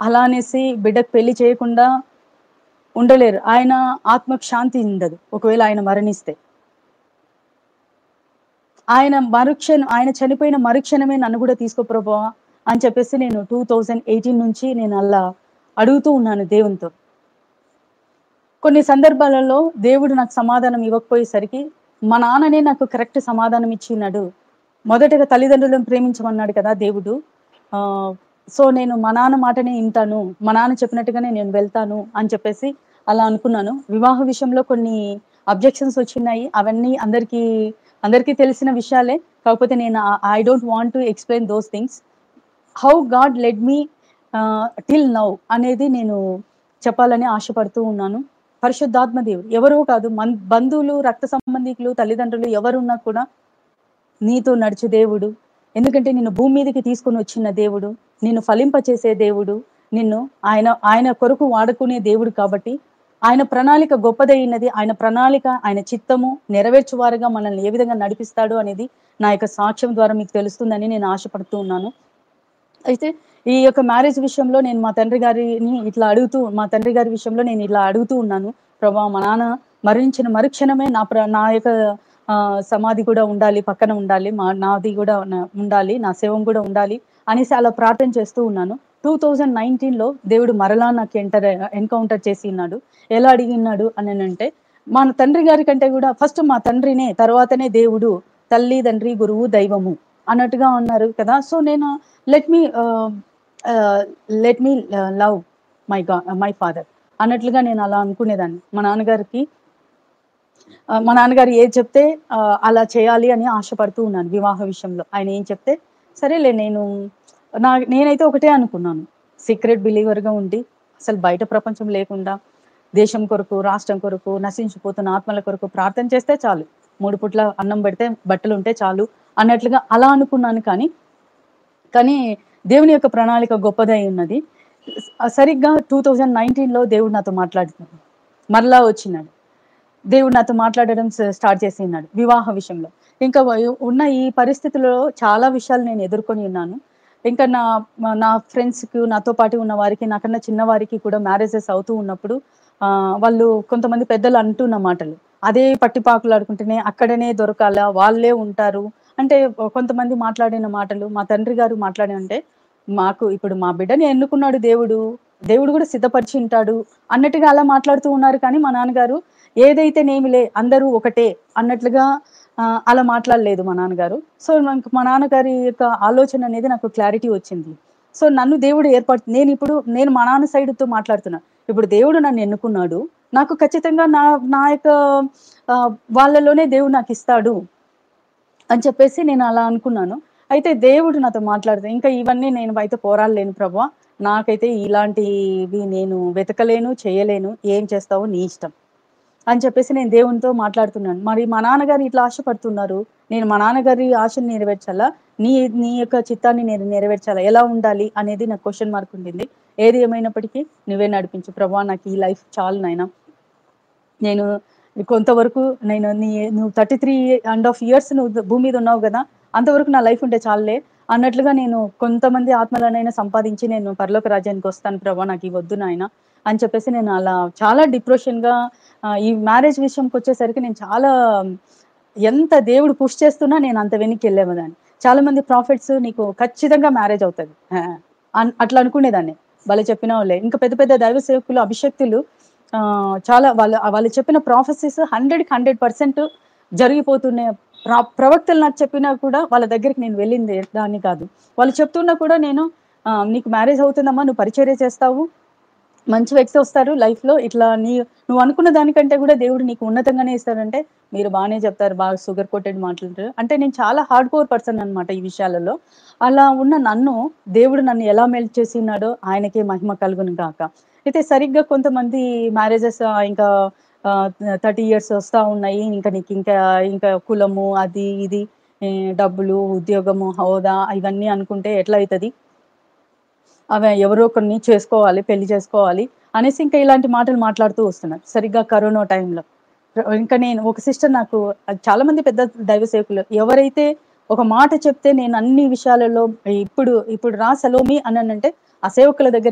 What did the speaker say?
అలా అనేసి బిడ్డకు పెళ్లి చేయకుండా ఉండలేరు ఆయన ఆత్మకు శాంతి ఉండదు ఒకవేళ ఆయన మరణిస్తే ఆయన మరుక్షణం ఆయన చనిపోయిన మరుక్షణమే నన్ను కూడా తీసుకో ప్రభావా అని చెప్పేసి నేను టూ థౌజండ్ ఎయిటీన్ నుంచి నేను అలా అడుగుతూ ఉన్నాను దేవునితో కొన్ని సందర్భాలలో దేవుడు నాకు సమాధానం ఇవ్వకపోయేసరికి మా నాన్ననే నాకు కరెక్ట్ సమాధానం ఇచ్చినాడు మొదటగా తల్లిదండ్రులను ప్రేమించమన్నాడు కదా దేవుడు ఆ సో నేను మా నాన్న మాటనే వింటాను మా నాన్న చెప్పినట్టుగానే నేను వెళ్తాను అని చెప్పేసి అలా అనుకున్నాను వివాహ విషయంలో కొన్ని అబ్జెక్షన్స్ వచ్చినాయి అవన్నీ అందరికీ అందరికీ తెలిసిన విషయాలే కాకపోతే నేను I don't want to explain those things how God led me till now అనేది నేను చెప్పాలని ఆశపడుతూ ఉన్నాను పరిశుద్ధాత్మ దేవుడు ఎవరో కాదు మన్ బంధువులు రక్త సంబంధికులు తల్లిదండ్రులు ఎవరున్నా కూడా నీతో నడిచే దేవుడు ఎందుకంటే నిన్ను భూమి మీదకి తీసుకొని వచ్చిన దేవుడు నిన్ను ఫలింపచేసే దేవుడు నిన్ను ఆయన ఆయన కొరకు వాడుకునే దేవుడు కాబట్టి ఆయన ప్రణాళిక గొప్పదైనది ఆయన ప్రణాళిక ఆయన చిత్తము నెరవేర్చువారుగా మనల్ని ఏ విధంగా నడిపిస్తాడు అనేది నా యొక్క సాక్ష్యం ద్వారా మీకు తెలుస్తుందని నేను ఆశపడుతూ ఉన్నాను అయితే ఈ యొక్క మ్యారేజ్ విషయంలో నేను మా తండ్రి గారిని ఇట్లా అడుగుతూ మా తండ్రి గారి విషయంలో నేను ఇట్లా అడుగుతూ ఉన్నాను ప్రభా మా నాన్న మరణించిన మరుక్షణమే నా ప్ర నా యొక్క ఆ, సమాధి కూడా ఉండాలి పక్కన ఉండాలి మా నాది కూడా నా- ఉండాలి నా శవం కూడా ఉండాలి అనేసి అలా ప్రార్థన చేస్తూ ఉన్నాను టూ థౌజండ్ నైన్టీన్లో దేవుడు మరలా నాకు ఎంటర్ ఎన్కౌంటర్ చేసి ఉన్నాడు ఎలా అడిగినాడు అని అంటే మన తండ్రి గారి కంటే కూడా ఫస్ట్ మా తండ్రినే తర్వాతనే దేవుడు తల్లి తండ్రి గురువు దైవము అన్నట్టుగా ఉన్నారు కదా సో నేను let me let me love my గా మై ఫాదర్ అన్నట్లుగా నేను అలా అనుకునేదాన్ని మా నాన్నగారికి ఆ, మా నాన్నగారు ఏది చెప్తే ఆ, అలా చేయాలి అని ఆశపడుతూ ఉన్నాను వివాహ విషయంలో ఆయన ఏం చెప్తే సరేలే నేను నా నేనైతే ఒకటే అనుకున్నాను సీక్రెట్ బిలీవర్గా ఉండి అసలు బయట ప్రపంచం లేకుండా దేశం కొరకు రాష్ట్రం కొరకు నశించిపోతున్న ఆత్మల కొరకు ప్రార్థన చేస్తే చాలు మూడు పుట్ల అన్నం పెడితే బట్టలు ఉంటే చాలు అన్నట్లుగా అలా అనుకున్నాను కానీ కానీ దేవుని యొక్క ప్రణాళిక గొప్పదై ఉన్నది స- సరిగ్గా టూ థౌజండ్ నైన్టీన్లో దేవుడు నాతో మాట్లాడుతున్నాడు మరలా వచ్చినాడు దేవుడు నాతో మాట్లాడడం స- స్టార్ట్ చేసి ఉన్నాడు వివాహ విషయంలో ఇంకా వ- ఉన్న ఈ పరిస్థితుల్లో చాలా విషయాలు నేను ఎదుర్కొని ఉన్నాను ఇంకా నా మా- నా ఫ్రెండ్స్కి నాతో పాటు ఉన్న వారికి నాకన్నా చిన్న వారికి కూడా మ్యారేజెస్ అవుతూ ఉన్నప్పుడు ఆ, వాళ్ళు కొంతమంది పెద్దలు అంటున్న మాటలు అదే పట్టిపాకులు ఆడుకుంటేనే అక్కడనే దొరకాలా వాళ్ళే ఉంటారు అంటే కొంతమంది మాట్లాడిన మాటలు మా తండ్రి గారు మాట్లాడి అంటే మాకు ఇప్పుడు మా బిడ్డని ఎన్నుకున్నాడు దేవుడు దేవుడు కూడా సిద్ధపరిచి ఉంటాడు అన్నట్టుగా అలా మాట్లాడుతూ ఉన్నారు కానీ మా నాన్నగారు ఏదైతే నేమిలే అందరూ ఒకటే అన్నట్లుగా ఆ, అలా మాట్లాడలేదు మా నాన్నగారు సో నాకు మా నాన్నగారి యొక్క ఆలోచన అనేది నాకు క్లారిటీ వచ్చింది సో నన్ను దేవుడు ఏర్పడు నేను ఇప్పుడు నేను మా నాన్న సైడ్తో మాట్లాడుతున్నా ఇప్పుడు దేవుడు నన్ను ఎన్నుకున్నాడు నాకు ఖచ్చితంగా నా నా యొక్క ఆ, వాళ్ళలోనే దేవుడు నాకు ఇస్తాడు అని చెప్పేసి నేను అలా అనుకున్నాను అయితే దేవుడు నాతో మాట్లాడితే ఇంకా ఇవన్నీ నేను అయితే పోరాడలేను ప్రభా నాకైతే ఇలాంటివి నేను వెతకలేను చేయలేను ఏం చేస్తావో నీ ఇష్టం అని చెప్పేసి నేను దేవునితో మాట్లాడుతున్నాను మరి మా నాన్నగారు ఇట్లా ఆశపడుతున్నారు నేను మా నాన్నగారి ఆశను నెరవేర్చాలా నీ నీ యొక్క చిత్తాన్ని నేను నెరవేర్చాలా ఎలా ఉండాలి అనేది నాకు క్వశ్చన్ మార్క్ ఉండింది ఏది ఏమైనప్పటికీ నువ్వే నడిపించు ప్రభా నాకు ఈ లైఫ్ చాలు నాయనా నేను కొంతవరకు నేను నీ నువ్వు thirty three and half years నువ్వు భూమి మీద ఉన్నావు కదా అంతవరకు నా లైఫ్ ఉంటే చాలులే అన్నట్లుగా నేను కొంతమంది ఆత్మలనైనా సంపాదించి నేను పరలోక రాజ్యానికి వస్తాను ప్రభా నాకు ఈ వద్దు నాయన అని చెప్పేసి నేను అలా చాలా డిప్రెషన్గా ఈ మ్యారేజ్ విషయంకి వచ్చేసరికి నేను చాలా ఎంత దేవుడు పుష్ చేస్తున్నా నేను అంత వెనక్కి వెళ్ళేదాన్ని చాలా మంది ప్రాఫిట్స్ నీకు ఖచ్చితంగా మ్యారేజ్ అవుతుంది ఆ, అన్- అట్లా అనుకునేదాన్ని వాళ్ళు చెప్పిన వాళ్ళే ఇంకా పెద్ద పెద్ద దైవ సేవకులు అభిషక్తులు ఆ, చాలా వాళ్ళు వాళ్ళు చెప్పిన ప్రాఫెసెస్ హండ్రెడ్కి హండ్రెడ్ పర్సెంట్ జరిగిపోతున్నాయి ప్ర- ప్రవక్తలు నాకు చెప్పినా కూడా వాళ్ళ దగ్గరికి నేను వెళ్ళింది దాన్ని కాదు వాళ్ళు చెప్తున్నా కూడా నేను ఆ, నీకు మ్యారేజ్ అవుతుందమ్మా నువ్వు పరిచర్య చేస్తావు మంచి వ్యక్తి వస్తారు లైఫ్ లో ఇట్లా నీ నువ్వు అనుకున్న దానికంటే కూడా దేవుడు నీకు ఉన్నతంగానే ఇస్తాడంటే మీరు బాగానే చెప్తారు బాగా షుగర్ కోటెడ్ మాట్లాడతారు అంటే నేను చాలా హార్డ్ కోర్ పర్సన్ అనమాట ఈ విషయాలలో అలా ఉన్న నన్ను దేవుడు నన్ను ఎలా మెల్ట్ చేసి ఉన్నాడో ఆయనకే మహిమ కలుగును గాక అయితే సరిగ్గా కొంతమంది మ్యారేజెస్ ఇంకా థర్టీ ఇయర్స్ వస్తా ఉన్నాయి ఇంకా నీకు ఇంకా ఇంకా కులము అది ఇది ఏ, డబ్బులు ఉద్యోగము హోదా ఇవన్నీ అనుకుంటే ఎట్లా అవుతుంది అవి ఎవరో కొన్ని చేసుకోవాలి పెళ్లి చేసుకోవాలి అనేసి ఇంకా ఇలాంటి మాటలు మాట్లాడుతూ వస్తున్నారు సరిగ్గా కరోనా టైంలో ఇంకా నేను ఒక సిస్టర్ నాకు చాలా మంది పెద్ద దైవ సేవకులు ఎవరైతే ఒక మాట చెప్తే నేను అన్ని విషయాలలో ఇప్పుడు ఇప్పుడు రా సలోమి అని అంటే ఆ సేవకుల దగ్గర